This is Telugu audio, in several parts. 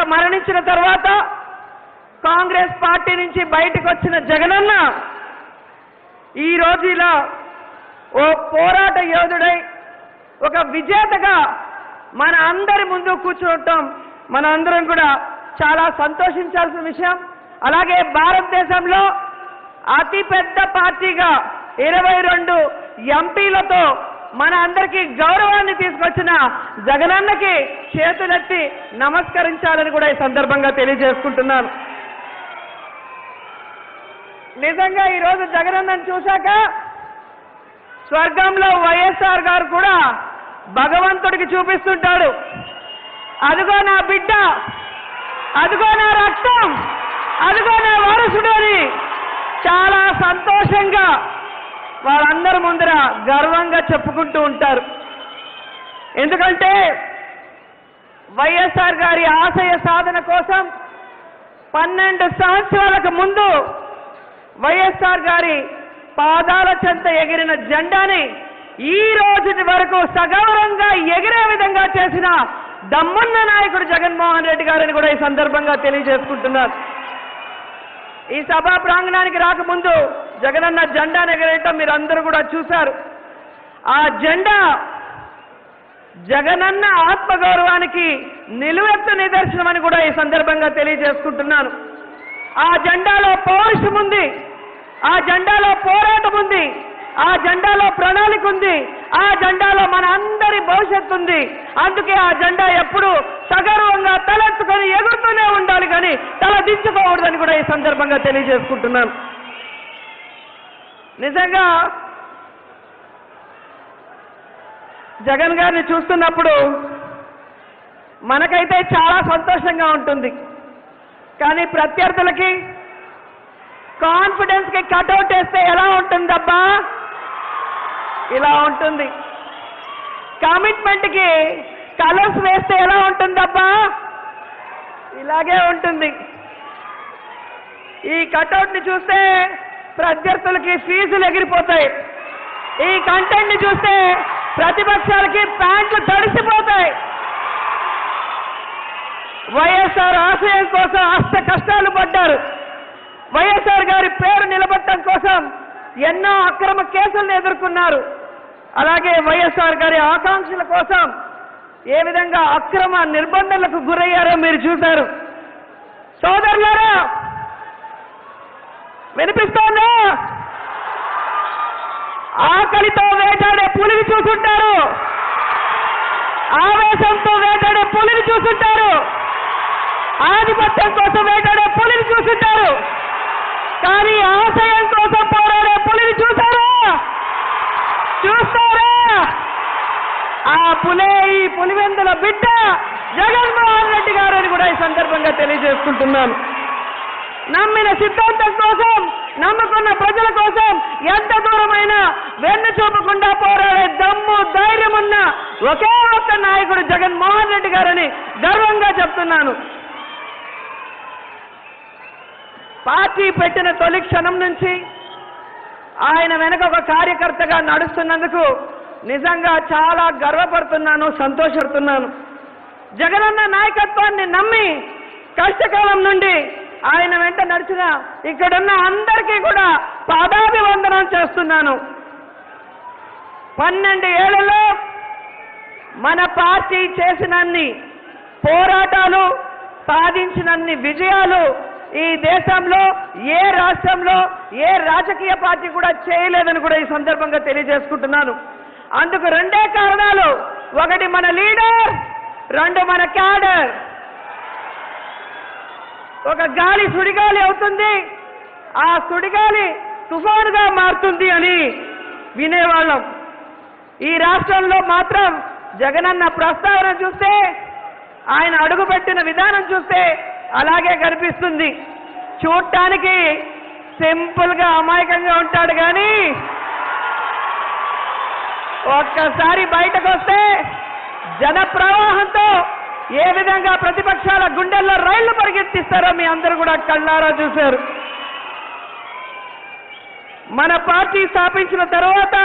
మరణించిన తర్వాత కాంగ్రెస్ పార్టీ నుంచి బయటకు వచ్చిన జగనన్న ఈ రోజు ఇలా ఓ పోరాట యోధుడై ఒక విజేతగా మన అందరి ముందు కూర్చోవటం మన అందరం కూడా చాలా సంతోషించాల్సిన విషయం అలాగే భారతదేశంలో అతి పెద్ద పార్టీగా ఇరవై రెండు ఎంపీలతో మన అందరికీ గౌరవాన్ని తీసుకొచ్చిన జగనన్నకి చేతులెత్తి నమస్కరించాలని కూడా ఈ సందర్భంగా తెలియజేసుకుంటున్నాను నిజంగా ఈరోజు జగనన్నను చూశాక స్వర్గంలో వైఎస్ఆర్ గారు కూడా భగవంతుడికి చూపిస్తుంటాడు అదిగో నా బిడ్డ అదిగో నా రక్తం అదిగో నా వారసుడు అని చాలా సంతోషంగా వాళ్ళందరి ముందర గర్వంగా చెప్పుకుంటూ ఉంటారు ఎందుకంటే వైఎస్ఆర్ గారి ఆశయ సాధన కోసం పన్నెండు సంవత్సరాలకు ముందు వైఎస్ఆర్ గారి పాదాల చెంత ఎగిరిన జెండాని ఈ రోజు వరకు సగౌరవంగా ఎగిరే విధంగా చేసిన దమ్మున్న నాయకుడు జగన్మోహన్ రెడ్డి గారిని కూడా ఈ సందర్భంగా తెలియజేసుకుంటున్నారు ఈ సభా ప్రాంగణానికి రాకముందు జగనన్న జెండాను ఎగరేయటం మీరు అందరూ కూడా చూశారు ఆ జెండా జగనన్న ఆత్మగౌరవానికి నిలువెత్తు నిదర్శనం అని కూడా ఈ సందర్భంగా తెలియజేసుకుంటున్నాను ఆ జెండాలో పౌరుషం ఉంది ఆ జెండాలో పోరాటం ఉంది ఆ జెండాలో ప్రణాళిక ఉంది ఆ జెండాలో మన అందరి భవిష్యత్తు ఉంది అందుకే ఆ జెండా ఎప్పుడు సగర్వంగా తలెత్తుకొని ఎగురుతూనే ఉండాలి కానీ తల దించుకోకూడదని కూడా ఈ సందర్భంగా తెలియజేసుకుంటున్నాను నిజంగా జగన్ గారిని చూస్తున్నప్పుడు మనకైతే చాలా సంతోషంగా ఉంటుంది కానీ ప్రత్యర్థులకి కాన్ఫిడెన్స్ కి కట్అవుట్ వేస్తే ఎలా ఉంటుందబ్బా ఇలా ఉంటుంది కమిట్మెంట్ కి కలర్స్ వేస్తే ఎలా ఉంటుందబ్బా ఇలాగే ఉంటుంది ఈ కట్అవుట్ ని చూస్తే ప్రత్యర్థులకి ఫీజులు ఎగిరిపోతాయి ఈ కంటెంట్ ని చూస్తే ప్రతిపక్షాలకి ప్యాంట్లు తడిసిపోతాయి వైఎస్ఆర్ ఆశయం కోసం అష్ట కష్టాలు పడ్డారు వైఎస్ఆర్ గారి పేరు నిలబెట్టడం కోసం ఎన్నో అక్రమ కేసులను ఎదుర్కొన్నారు అలాగే వైఎస్ఆర్ గారి ఆకాంక్షల కోసం ఏ విధంగా అక్రమ నిర్బంధనలకు గురయ్యారో మీరు చూశారు సోదరులారా వినిపిస్తోందా ఆకలితో వేటాడే పులిని చూసుంటారు ఆవేశంతో వేటాడే పులిని చూసుంటారు ఆధిపత్యం కోసం వేటాడే పులిని చూసుంటారు కానీ ఆశయం కోసం పోరాడే పులిని చూసారా చూస్తారా ఆ పులే ఈ పులివెందుల బిడ్డ జగన్మోహన్ రెడ్డి గారు అని కూడా ఈ సందర్భంగా తెలియజేసుకుంటున్నాను నమ్మిన సిద్ధాంతం కోసం నమ్ముకున్న ప్రజల కోసం ఎంత దూరమైనా వెన్ను చూపకుండా పోరాడే దమ్ము ధైర్యం ఉన్న ఒకే ఒక్క నాయకుడు జగన్మోహన్ రెడ్డి గారని గర్వంగా చెప్తున్నాను పార్టీ పెట్టిన తొలి క్షణం నుంచి ఆయన వెనక ఒక కార్యకర్తగా నడుస్తున్నందుకు నిజంగా చాలా గర్వపడుతున్నాను సంతోషపడుతున్నాను జగనన్న నాయకత్వాన్ని నమ్మి కష్టకాలం నుండి ఆయన వెంట నడిచిన ఇక్కడున్న అందరికీ కూడా పాదాభివందనం చేస్తున్నాను పన్నెండు ఏళ్లలో మన పార్టీ చేసినన్ని పోరాటాలు సాధించినన్ని విజయాలు ఈ దేశంలో ఏ రాష్ట్రంలో ఏ రాజకీయ పార్టీ కూడా చేయలేదని కూడా ఈ సందర్భంగా తెలియజేసుకుంటున్నాను అందుకు రెండే కారణాలు ఒకటి మన లీడర్ రెండు మన క్యాడర్ ఒక గాలి సుడిగాలి అవుతుంది ఆ సుడిగాలి తుఫానుగా మారుతుంది అని వినేవాళ్ళం ఈ రాష్ట్రంలో మాత్రం జగనన్న ప్రస్తావన చూస్తే ఆయన అడుగుపెట్టిన విధానం చూస్తే అలాగే కనిపిస్తుంది చూడటానికి సింపుల్ గా అమాయకంగా ఉంటాడు కానీ ఒక్కసారి బయటకు వస్తే జన ప్రవాహంతో ఏ విధంగా ప్రతిపక్షాల గుండెల్లో రైళ్లు పరిగెత్తిస్తారో మీ అందరూ కూడా కళ్ళారా చూశారు మన పార్టీ స్థాపించిన తర్వాత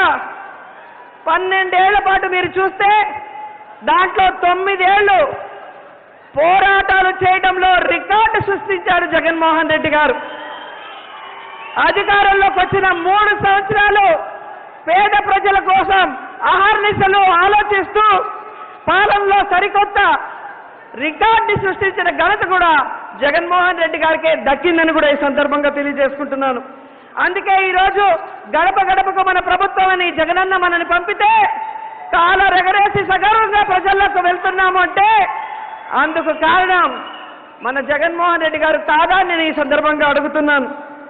పన్నెండేళ్ల పాటు మీరు చూస్తే దాంట్లో తొమ్మిదేళ్లు పోరాటాలు చేయడంలో రికార్డు సృష్టించారు జగన్మోహన్ రెడ్డి గారు అధికారంలోకి వచ్చిన మూడు సంవత్సరాలు పేద ప్రజల కోసం అహర్నిశలు ఆలోచిస్తూ పాలనలో సరికొత్త రికార్డు సృష్టించిన ఘనత కూడా జగన్మోహన్ రెడ్డి గారికే దక్కిందని కూడా ఈ సందర్భంగా తెలియజేసుకుంటున్నాను అందుకే ఈరోజు గడప గడపకు మన ప్రభుత్వం అని జగనన్న మనని పంపితే కాల రెగరేసి సగర్వంగా ప్రజల్లోకి వెళ్తున్నాము అంటే అందుకు కారణం మన జగన్మోహన్ రెడ్డి గారు కాదా నేను ఈ సందర్భంగా అడుగుతున్నాను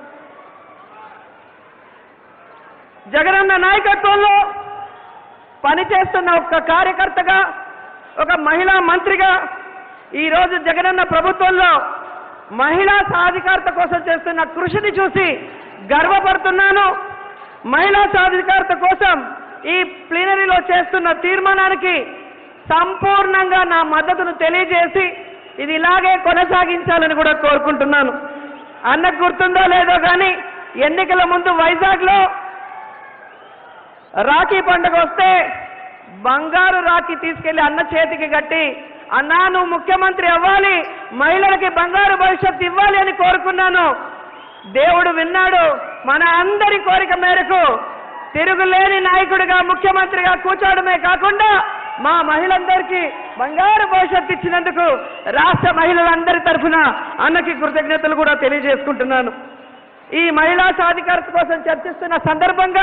జగనన్న నాయకత్వంలో పనిచేస్తున్న ఒక కార్యకర్తగా ఒక మహిళా మంత్రిగా ఈరోజు జగనన్న ప్రభుత్వంలో మహిళా సాధికారత కోసం చేస్తున్న కృషిని చూసి గర్వపడుతున్నాను మహిళా సాధికారత కోసం ఈ ప్లీనరీలో చేస్తున్న తీర్మానానికి సంపూర్ణంగా నా మద్దతును తెలియజేసి ఇది ఇలాగే కొనసాగించాలని కూడా కోరుకుంటున్నాను అన్నకు గుర్తుందో లేదో కానీ ఎన్నికల ముందు వైజాగ్లో రాఖీ పండుగ వస్తే బంగారు రాఖీ తీసుకెళ్లి అన్న చేతికి కట్టి అన్నా నువ్వు ముఖ్యమంత్రి అవ్వాలి మహిళలకి బంగారు భవిష్యత్తు ఇవ్వాలి అని కోరుకున్నాను దేవుడు విన్నాడు మన అందరి కోరిక మేరకు తిరుగులేని నాయకుడిగా ముఖ్యమంత్రిగా కూర్చోవడమే కాకుండా మా మహిళలందరికీ బంగారు భవిష్యత్తు ఇచ్చినందుకు రాష్ట్ర మహిళలందరి తరఫున అన్నకి కృతజ్ఞతలు కూడా తెలియజేసుకుంటున్నాను ఈ మహిళా సాధికారత కోసం చర్చిస్తున్న సందర్భంగా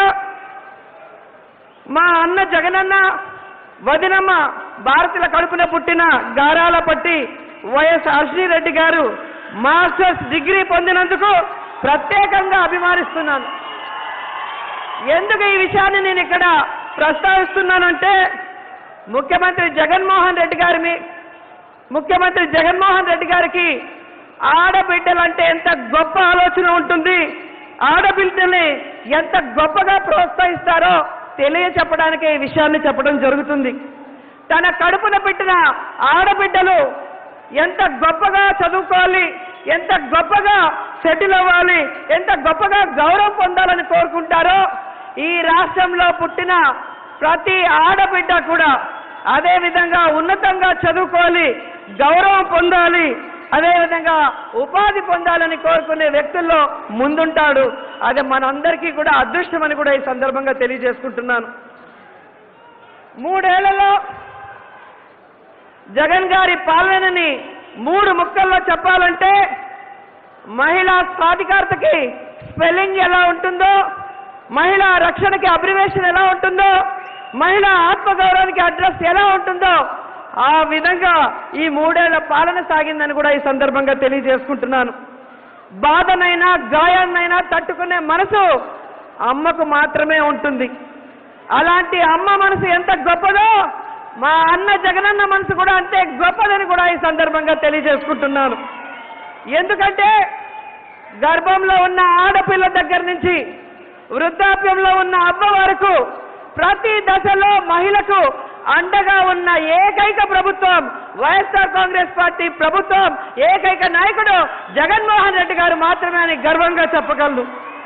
మా అన్న జగనన్న వదినమ్మ భారతుల కడుపున పుట్టిన గారాల పట్టి వైఎస్ అశ్రీరెడ్డి గారు మాస్టర్స్ డిగ్రీ పొందినందుకు ప్రత్యేకంగా అభిమానిస్తున్నాను ఎందుకు ఈ విషయాన్ని నేను ఇక్కడ ప్రస్తావిస్తున్నానంటే ముఖ్యమంత్రి జగన్మోహన్ రెడ్డి గారి మీ- ముఖ్యమంత్రి జగన్మోహన్ రెడ్డి గారికి ఆడబిడ్డలంటే ఎంత గొప్ప ఆలోచన ఉంటుంది ఆడబిడ్డల్ని ఎంత గొప్పగా ప్రోత్సహిస్తారో తెలియచెప్పడానికి ఈ విషయాన్ని చెప్పడం జరుగుతుంది తన కడుపున పెట్టిన ఆడబిడ్డలు ఎంత గొప్పగా చదువుకోవాలి ఎంత గొప్పగా సెటిల్ అవ్వాలి ఎంత గొప్పగా గౌరవం పొందాలని కోరుకుంటారో ఈ రాష్ట్రంలో పుట్టిన ప్రతి ఆడబిడ్డ కూడా అదే విధంగా ఉన్నతంగా చదువుకోవాలి గౌరవం పొందాలి అదేవిధంగా ఉపాధి పొందాలని కోరుకునే వ్యక్తుల్లో ముందుంటాడు అది మనందరికీ కూడా అదృష్టమని కూడా ఈ సందర్భంగా తెలియజేసుకుంటున్నాను మూడేళ్లలో జగన్ గారి పాలనని మూడు ముక్కల్లో చెప్పాలంటే మహిళా సాధికారతకి స్పెల్లింగ్ ఎలా ఉంటుందో మహిళా రక్షణకి అబ్రివేషన్ ఎలా ఉంటుందో మహిళా ఆత్మగౌరవానికి అడ్రస్ ఎలా ఉంటుందో ఆ విధంగా ఈ మూడేళ్ల పాలన సాగిందని కూడా ఈ సందర్భంగా తెలియజేసుకుంటున్నాను బాధనైనా గాయాన్నైనా తట్టుకునే మనసు అమ్మకు మాత్రమే ఉంటుంది అలాంటి అమ్మ మనసు ఎంత గొప్పదో మా అన్న జగనన్న మనసు కూడా అంతే గొప్పదని కూడా ఈ సందర్భంగా తెలియజేసుకుంటున్నాను ఎందుకంటే గర్భంలో ఉన్న ఆడపిల్ల దగ్గర నుంచి వృద్ధాప్యంలో ఉన్న అవ్వ వరకు ప్రతి దశలో మహిళకు అండగా ఉన్న ఏకైక ప్రభుత్వం వైఎస్ఆర్ కాంగ్రెస్ పార్టీ ప్రభుత్వం ఏకైక నాయకుడు జగన్మోహన్ రెడ్డి గారు మాత్రమే అని గర్వంగా చెప్పగలరు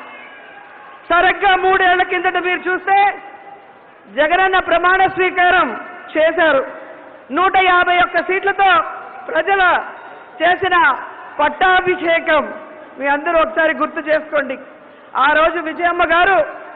సరిగ్గా మూడేళ్ల కిందట మీరు చూస్తే జగనన్న ప్రమాణ స్వీకారం చేశారు నూట యాభై ఒక్క సీట్లతో ప్రజల చేసిన పట్టాభిషేకం మీ అందరూ ఒకసారి గుర్తు చేసుకోండి ఆ రోజు విజయమ్మ గారు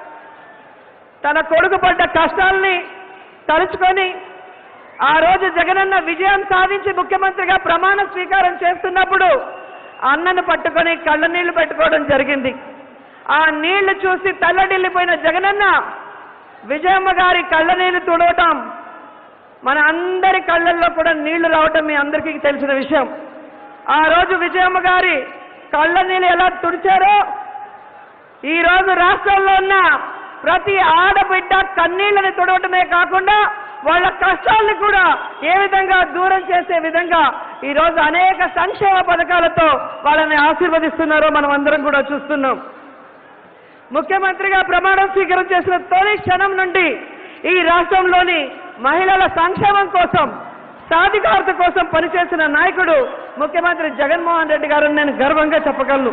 తన కొడుకు పడ్డ కష్టాల్ని తలుచుకొని ఆ రోజు జగనన్న విజయం సాధించి ముఖ్యమంత్రిగా ప్రమాణ స్వీకారం చేస్తున్నప్పుడు అన్నను పట్టుకొని కళ్ళ నీళ్లు పెట్టుకోవడం జరిగింది ఆ నీళ్లు చూసి తల్లడిల్లిపోయిన జగనన్న విజయమ్మ గారి కళ్ళ నీళ్లు తుడవటం మన అందరి కళ్ళల్లో కూడా నీళ్లు రావటం మీ అందరికీ తెలిసిన విషయం ఆ రోజు విజయమ్మ గారి కళ్ళ నీళ్ళు ఎలా తుడిచారో ఈ రోజు రాష్ట్రంలో ఉన్న ప్రతి ఆడబిడ్డ కన్నీళ్లని తుడవటమే కాకుండా వాళ్ళ కష్టాల్ని కూడా ఏ విధంగా దూరం చేసే విధంగా ఈ రోజు అనేక సంక్షేమ పథకాలతో వాళ్ళని ఆశీర్వదిస్తున్నారో మనం అందరం కూడా చూస్తున్నాం ముఖ్యమంత్రిగా ప్రమాణం స్వీకారం చేసిన తొలి క్షణం నుండి ఈ రాష్ట్రంలోని మహిళల సంక్షేమం కోసం సాధికారత కోసం పనిచేసిన నాయకుడు ముఖ్యమంత్రి జగన్మోహన్ రెడ్డి గారని నేను గర్వంగా చెప్పగలను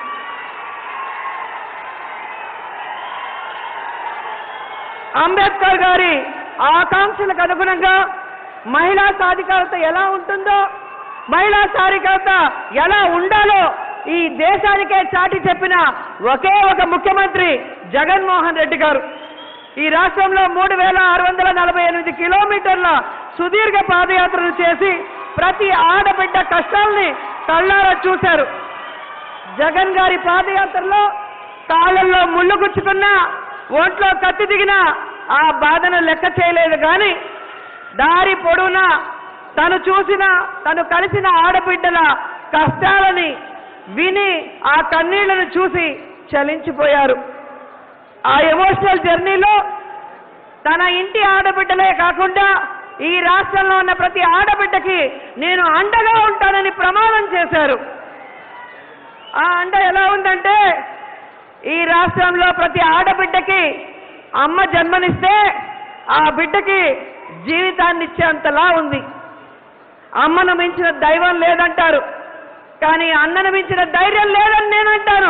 అంబేద్కర్ గారి ఆకాంక్షలకు అనుగుణంగా మహిళా సాధికారత ఎలా ఉంటుందో మహిళా సాధికారత ఎలా ఉండాలో ఈ దేశానికే చాటి చెప్పిన ఒకే ఒక ముఖ్యమంత్రి జగన్మోహన్ రెడ్డి గారు ఈ రాష్ట్రంలో మూడు వేల ఆరు వందల నలభై ఎనిమిది కిలోమీటర్ల సుదీర్ఘ పాదయాత్రలు చేసి ప్రతి ఆడబిడ్డ కష్టాల్ని కళ్ళారా చూశారు జగన్ గారి పాదయాత్రలో కాళ్ళల్లో ముళ్ళు గుచ్చుకున్నా ఒంట్లో కత్తి దిగినా ఆ బాధను లెక్క చేయలేదు కానీ దారి పొడవునా తను చూసిన తను కలిసిన ఆడబిడ్డల కష్టాలని విని ఆ కన్నీళ్లను చూసి చలించిపోయారు ఆ ఎమోషనల్ జర్నీలో తన ఇంటి ఆడబిడ్డలే కాకుండా ఈ రాష్ట్రంలో ఉన్న ప్రతి ఆడబిడ్డకి నేను అండగా ఉంటానని ప్రమాణం చేశారు ఆ అండ ఎలా ఉందంటే ఈ రాష్ట్రంలో ప్రతి ఆడబిడ్డకి అమ్మ జన్మనిస్తే ఆ బిడ్డకి జీవితాన్ని ఇచ్చేంతలా ఉంది అమ్మను మించిన దైవం లేదంటారు కానీ అన్నను మించిన ధైర్యం లేదని నేను అంటాను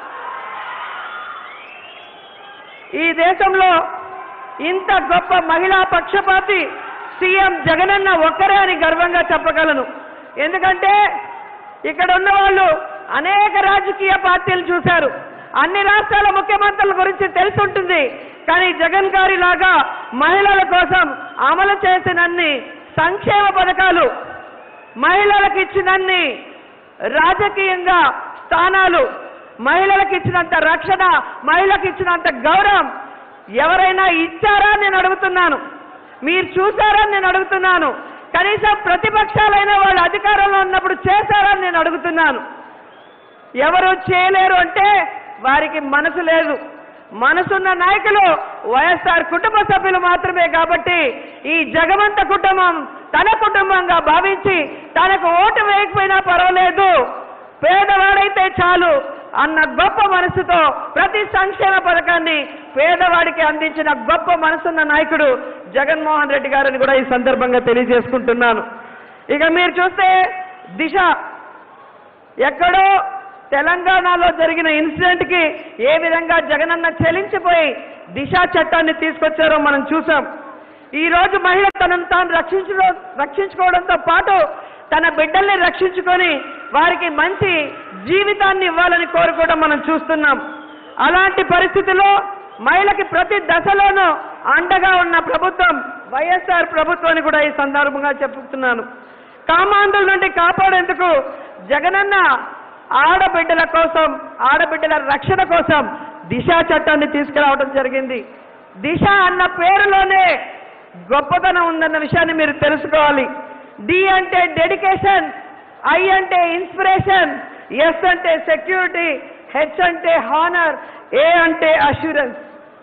ఈ దేశంలో ఇంత గొప్ప మహిళా పక్షపాతి సీఎం జగనన్న ఒక్కరే అని గర్వంగా చెప్పగలను ఎందుకంటే ఇక్కడ ఉన్న వాళ్ళు అనేక రాజకీయ పార్టీలు చూశారు అన్ని రాష్ట్రాల ముఖ్యమంత్రుల గురించి తెలుసుంటుంది కానీ జగన్ గారి లాగా మహిళల కోసం అమలు చేసినన్ని సంక్షేమ పథకాలు మహిళలకు ఇచ్చినన్ని రాజకీయంగా స్థానాలు మహిళలకు ఇచ్చినంత రక్షణ మహిళలకు ఇచ్చినంత గౌరవం ఎవరైనా ఇచ్చారా నేను అడుగుతున్నాను మీరు చూసారా నేను అడుగుతున్నాను కనీసం ప్రతిపక్షాలైన వాళ్ళు అధికారంలో ఉన్నప్పుడు చేశారా నేను అడుగుతున్నాను ఎవరు చేయలేరు అంటే వారికి మనసు లేదు మనసున్న నాయకులు వైఎస్ఆర్ కుటుంబ సభ్యులు మాత్రమే కాబట్టి ఈ జగమంత కుటుంబం తన కుటుంబంగా భావించి తనకు ఓటు వేయకపోయినా పర్వాలేదు పేదవాడైతే చాలు అన్న గొప్ప మనసుతో ప్రతి సంక్షేమ పథకాన్ని పేదవాడికి అందించిన గొప్ప మనసున్న నాయకుడు జగన్మోహన్ రెడ్డి గారిని కూడా ఈ సందర్భంగా తెలియజేసుకుంటున్నాను ఇక మీరు చూస్తే దిశ ఎక్కడో తెలంగాణలో జరిగిన ఇన్సిడెంట్ కి ఏ విధంగా జగనన్న చెలించిపోయి దిశా చట్టాన్ని తీసుకొచ్చారో మనం చూసాం ఈ రోజు మహిళ తనను తాను రక్షించుకో రక్షించుకోవడంతో పాటు తన బిడ్డల్ని రక్షించుకొని వారికి మంచి జీవితాన్ని ఇవ్వాలని కోరుకోవడం మనం చూస్తున్నాం అలాంటి పరిస్థితిలో మహిళకి ప్రతి దశలోనూ అండగా ఉన్న ప్రభుత్వం వైఎస్ఆర్ ప్రభుత్వాన్ని కూడా ఈ సందర్భంగా చెప్పుతున్నాను కామాంధుల నుండి కాపాడేందుకు జగనన్న ఆడబిడ్డల కోసం ఆడబిడ్డల రక్షణ కోసం దిశ చట్టాన్ని తీసుకురావడం జరిగింది దిశ అన్న పేరులోనే గొప్పతనం ఉందన్న విషయాన్ని మీరు తెలుసుకోవాలి డి అంటే డెడికేషన్ ఐ అంటే ఇన్స్పిరేషన్ ఎస్ అంటే సెక్యూరిటీ హెచ్ అంటే హానర్ ఏ అంటే అష్యూరెన్స్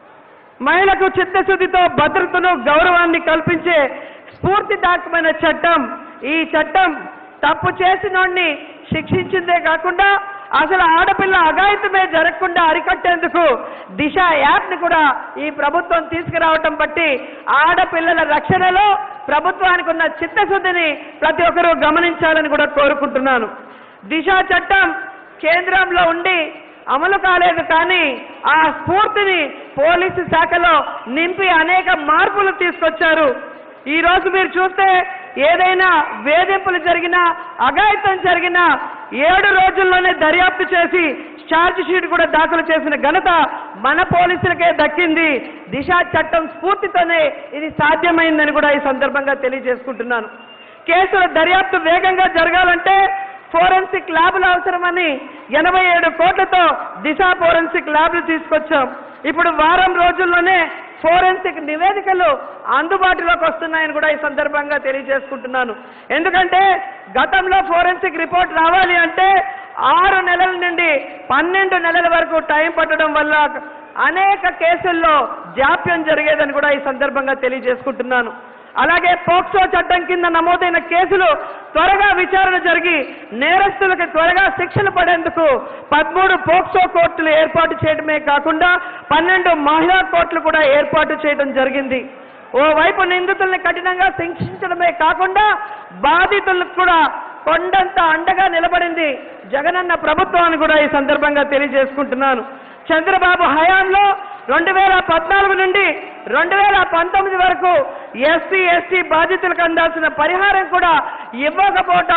మహిళకు చిత్తశుద్ధితో భద్రతను గౌరవాన్ని కల్పించే స్ఫూర్తిదాయకమైన చట్టం ఈ చట్టం తప్పు చేసినోడిని శిక్షించిందే కాకుండా అసలు ఆడపిల్ల అఘాయితమే జరగకుండా అరికట్టేందుకు దిశ యాప్ ని కూడా ఈ ప్రభుత్వం తీసుకురావటం బట్టి ఆడపిల్లల రక్షణలో ప్రభుత్వానికి ఉన్న చిత్తశుద్ధిని ప్రతి ఒక్కరూ గమనించాలని కూడా కోరుకుంటున్నాను దిశ చట్టం కేంద్రంలో ఉండి అమలు కాలేదు కానీ ఆ స్ఫూర్తిని పోలీసు శాఖలో నింపి అనేక మార్పులు తీసుకొచ్చారు ఈ రోజు మీరు చూస్తే ఏదైనా వేధింపులు జరిగినా అఘాయిత్యం జరిగినా ఏడు రోజుల్లోనే దర్యాప్తు చేసి ఛార్జ్ షీట్ కూడా దాఖలు చేసిన ఘనత మన పోలీసులకే దక్కింది దిశా చట్టం స్ఫూర్తితోనే ఇది సాధ్యమైందని కూడా ఈ సందర్భంగా తెలియజేసుకుంటున్నాను కేసుల దర్యాప్తు వేగంగా జరగాలంటే ఫోరెన్సిక్ ల్యాబ్లు అవసరమని ఎనభై ఏడు కోట్లతో దిశ ఫోరెన్సిక్ ల్యాబ్లు తీసుకొచ్చాం ఇప్పుడు వారం రోజుల్లోనే ఫోరెన్సిక్ నివేదికలు అందుబాటులోకి వస్తున్నాయని కూడా ఈ సందర్భంగా తెలియజేసుకుంటున్నాను ఎందుకంటే గతంలో ఫోరెన్సిక్ రిపోర్ట్ రావాలి అంటే ఆరు నెలల నుండి పన్నెండు నెలల వరకు టైం పట్టడం వల్ల అనేక కేసుల్లో జాప్యం జరిగేదని కూడా ఈ సందర్భంగా తెలియజేసుకుంటున్నాను అలాగే పోక్సో చట్టం కింద నమోదైన కేసులు త్వరగా విచారణ జరిగి నేరస్తులకు త్వరగా శిక్షలు పడేందుకు పదమూడు పోక్సో కోర్టులు ఏర్పాటు చేయడమే కాకుండా పన్నెండు మహిళా కోర్టులు కూడా ఏర్పాటు చేయడం జరిగింది ఓవైపు నిందితుల్ని కఠినంగా శిక్షించడమే కాకుండా బాధితులకు కూడా కొండంత అండగా నిలబడింది జగనన్న ప్రభుత్వాన్ని కూడా ఈ సందర్భంగా తెలియజేసుకుంటున్నాను చంద్రబాబు హయాంలో రెండు వేల పద్నాలుగు నుండి రెండు వేల పంతొమ్మిది వరకు ఎస్సీ ఎస్టీ బాధితులకు అందాల్సిన పరిహారం కూడా ఇవ్వకపోవటం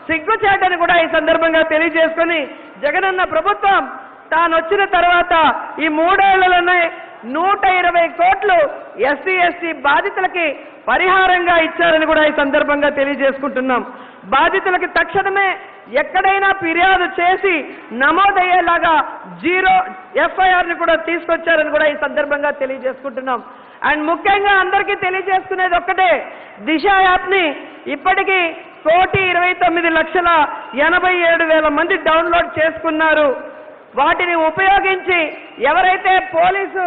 సిగ్గుచేటని కూడా ఈ సందర్భంగా తెలియజేసుకొని జగనన్న ప్రభుత్వం తాను వచ్చిన తర్వాత ఈ మూడేళ్లలోనే నూట ఇరవై కోట్లు ఎస్సీ ఎస్టీ బాధితులకి పరిహారంగా ఇచ్చారని కూడా ఈ సందర్భంగా తెలియజేసుకుంటున్నాం బాధితులకి తక్షణమే ఎక్కడైనా ఫిర్యాదు చేసి నమోదయ్యేలాగా జీరో ఎఫ్ఐఆర్ ని కూడా తీసుకొచ్చారని కూడా ఈ సందర్భంగా తెలియజేసుకుంటున్నాం అండ్ ముఖ్యంగా అందరికీ తెలియజేసుకునేది ఒక్కటే దిశ యాప్ ని ఇప్పటికీ కోటి ఇరవై తొమ్మిది లక్షల ఎనభై ఏడు వేల మంది డౌన్లోడ్ చేసుకున్నారు వాటిని ఉపయోగించి ఎవరైతే పోలీసు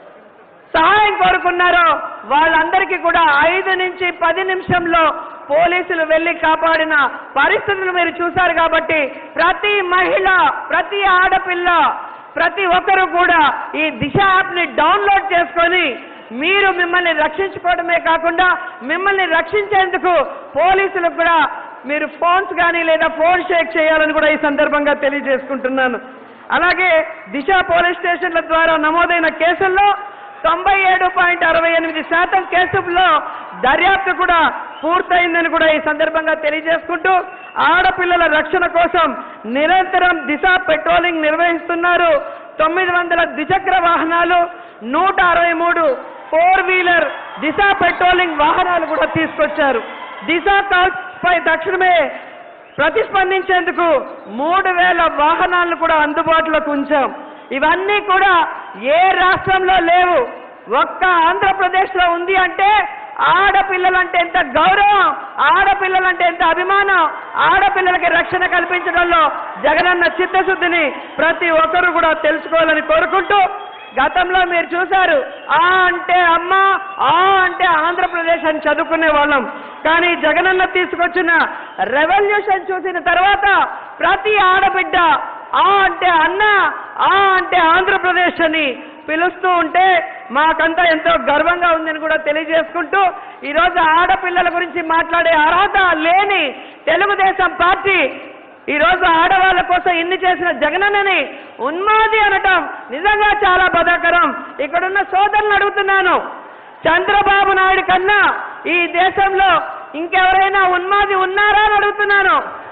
సహాయం కోరుకున్నారో వాళ్ళందరికీ కూడా ఐదు నుంచి పది నిమిషంలో పోలీసులు వెళ్లి కాపాడిన పరిస్థితులు మీరు చూశారు కాబట్టి ప్రతి మహిళ ప్రతి ఆడపిల్ల ప్రతి ఒక్కరూ కూడా ఈ దిశ యాప్ ని డౌన్లోడ్ చేసుకొని మీరు మిమ్మల్ని రక్షించుకోవడమే కాకుండా మిమ్మల్ని రక్షించేందుకు పోలీసులకు కూడా మీరు ఫోన్స్ కానీ లేదా ఫోన్ షేక్ చేయాలని కూడా ఈ సందర్భంగా తెలియజేసుకుంటున్నాను అలాగే దిశ పోలీస్ స్టేషన్ల ద్వారా నమోదైన కేసుల్లో తొంభై ఏడు పాయింట్ అరవై ఎనిమిది శాతం కేసుల్లో దర్యాప్తు కూడా పూర్తయిందని కూడా ఈ సందర్భంగా తెలియజేసుకుంటూ ఆడపిల్లల రక్షణ కోసం నిరంతరం దిశ పెట్రోలింగ్ నిర్వహిస్తున్నారు తొమ్మిది వందల ద్విచక్ర వాహనాలు నూట అరవై మూడు ఫోర్ వీలర్ దిశ పెట్రోలింగ్ వాహనాలు కూడా తీసుకొచ్చారు దిశ కాల్స్ పై తక్షణమే ప్రతిస్పందించేందుకు మూడు వేల వాహనాలను కూడా అందుబాటులోకి ఉంచాం ఇవన్నీ కూడా ఏ రాష్ట్రంలో లేవు ఒక్క ఆంధ్రప్రదేశ్లో ఉంది అంటే ఆడపిల్లలంటే ఎంత గౌరవం ఆడపిల్లలంటే ఎంత అభిమానం ఆడపిల్లలకి రక్షణ కల్పించడంలో జగనన్న చిత్తశుద్ధిని ప్రతి ఒక్కరూ కూడా తెలుసుకోవాలని కోరుకుంటూ గతంలో మీరు చూశారు ఆ అంటే అమ్మ ఆ అంటే ఆంధ్రప్రదేశ్ అని చదువుకునే వాళ్ళం కానీ జగనన్న తీసుకొచ్చిన రెవల్యూషన్ చూసిన తర్వాత ప్రతి ఆడబిడ్డ ఆ అంటే అన్న ఆ అంటే ఆంధ్రప్రదేశ్ అని పిలుస్తూ ఉంటే మాకంతా ఎంతో గర్వంగా ఉందని కూడా తెలియజేసుకుంటూ ఈరోజు ఆడపిల్లల గురించి మాట్లాడే అర్హత లేని తెలుగుదేశం పార్టీ ఈ రోజు ఆడవాళ్ళ కోసం ఇన్ని చేసిన జగనన్నని ఉన్మాది అనటం నిజంగా చాలా బాధాకరం ఇక్కడున్న సోదరులను అడుగుతున్నాను చంద్రబాబు నాయుడు కన్నా ఈ దేశంలో ఇంకెవరైనా ఉన్మాది ఉన్నారా అని అడుగుతున్నాను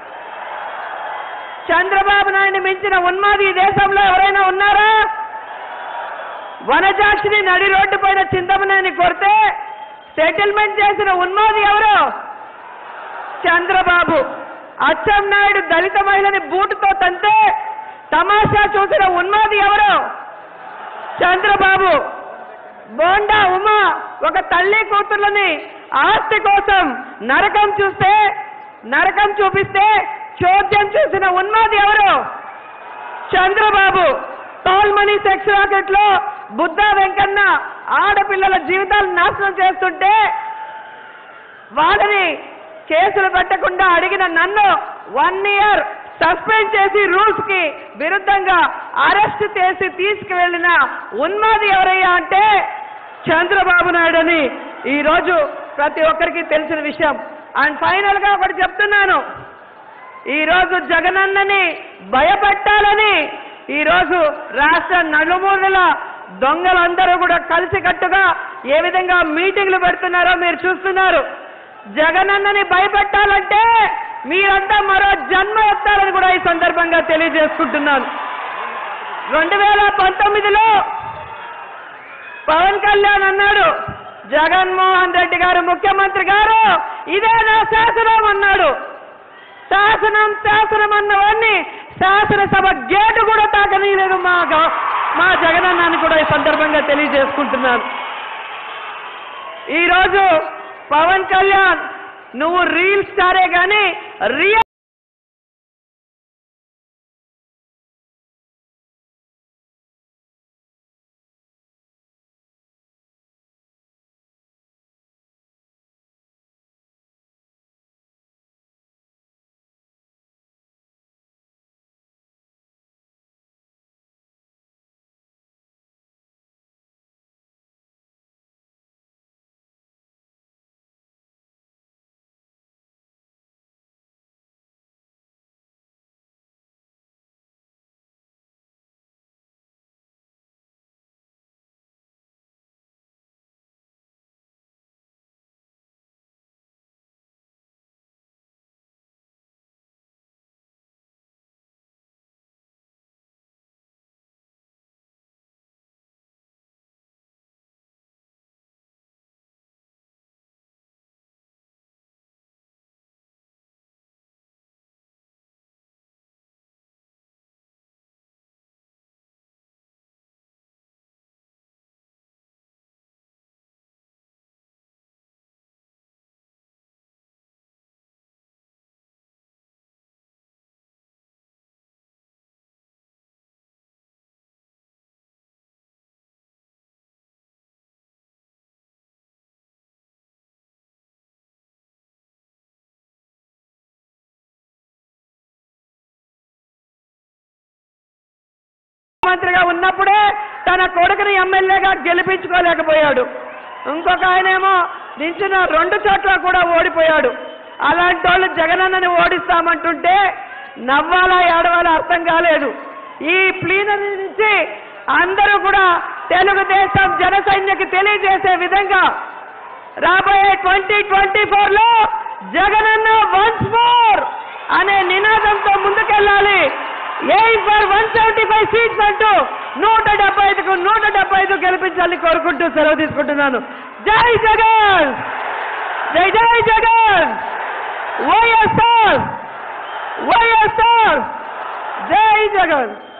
చంద్రబాబు నాయుడిని మించిన ఉన్మాది ఈ దేశంలో ఎవరైనా ఉన్నారా వనజాక్షిని నడి రోడ్డు పైన చింతమనేని కొడితే సెటిల్మెంట్ చేసిన ఉన్మాది ఎవరు చంద్రబాబు అచ్చెం నాయుడు దళిత మహిళని బూటుతో తంతే తమాషా చూసిన ఉన్మాది ఎవరు చంద్రబాబు బోండా ఉమా ఒక తల్లి కూతుర్లని ఆస్తి కోసం నరకం చూస్తే నరకం చూపిస్తే చోద్యం చూసిన ఉన్మాది ఎవరు Chandrababu toll money sex racket లో బుద్ధా వెంకన్న ఆడపిల్లల జీవితాలు నాశనం చేస్తుంటే వాళ్ళని కేసులు పెట్టకుండా అడిగిన నన్ను వన్ ఇయర్ సస్పెండ్ చేసి రూల్స్ కి విరుద్ధంగా అరెస్ట్ చేసి తీసుకువెళ్లిన ఉన్మాది ఎవరయ్యా అంటే చంద్రబాబు నాయుడు అని ఈ రోజు ప్రతి ఒక్కరికి తెలిసిన విషయం అండ్ ఫైనల్ గా ఒకటి చెప్తున్నాను ఈ రోజు జగనన్నని భయపెట్టాలని ఈ రోజు రాష్ట్ర నలుమూలల దొంగలందరూ కూడా కలిసికట్టుగా ఏ విధంగా మీటింగ్లు పెడుతున్నారో మీరు చూస్తున్నారు జగనన్నని భయపెట్టాలంటే మీరంతా మరో జన్మ ఎత్తాలని కూడా ఈ సందర్భంగా తెలియజేసుకుంటున్నాను రెండు వేల పంతొమ్మిదిలో పవన్ కళ్యాణ్ అన్నాడు జగన్మోహన్ రెడ్డి గారు ముఖ్యమంత్రి గారు ఇదే నా శాసనం అన్నాడు శాసనం శాసనం అన్నవాడిని శాసనసభ గేటు కూడా తాకనీయలేదు మా గ- మా జగనన్నాన్ని కూడా ఈ సందర్భంగా తెలియజేసుకుంటున్నాను ఈరోజు పవన్ కళ్యాణ్ నువ్వు రీల్ స్టారే కానీ రియల్ ముఖ్యమంత్రిగా ఉన్నప్పుడే తన కొడుకుని ఎమ్మెల్యేగా గెలిపించుకోలేకపోయాడు ఇంకొక ఆయనేమో నించిన రెండు చోట్ల కూడా ఓడిపోయాడు అలాంటి వాళ్ళు జగనన్నని ఓడిస్తామంటుంటే నవ్వాలా ఏడవాలా అర్థం కాలేదు ఈ ప్లీనరీ నుంచి అందరూ కూడా తెలుగుదేశం జన సైన్యకి తెలియజేసే విధంగా రాబోయే ట్వంటీ ట్వంటీ ఫోర్ లో జగనన్న వన్స్ మోర్ అనే నినాదంతో ముందుకెళ్ళాలి aim for one seventy five seats అంటూ నూట డెబ్బై ఐదుకు నూట డెబ్బై ఐదు గెలిపించాలని కోరుకుంటూ సెలవు తీసుకుంటున్నాను జై జగన్ జై జై జగన్ వైఎస్ఆర్ వైఎస్ఆర్ జై జగన్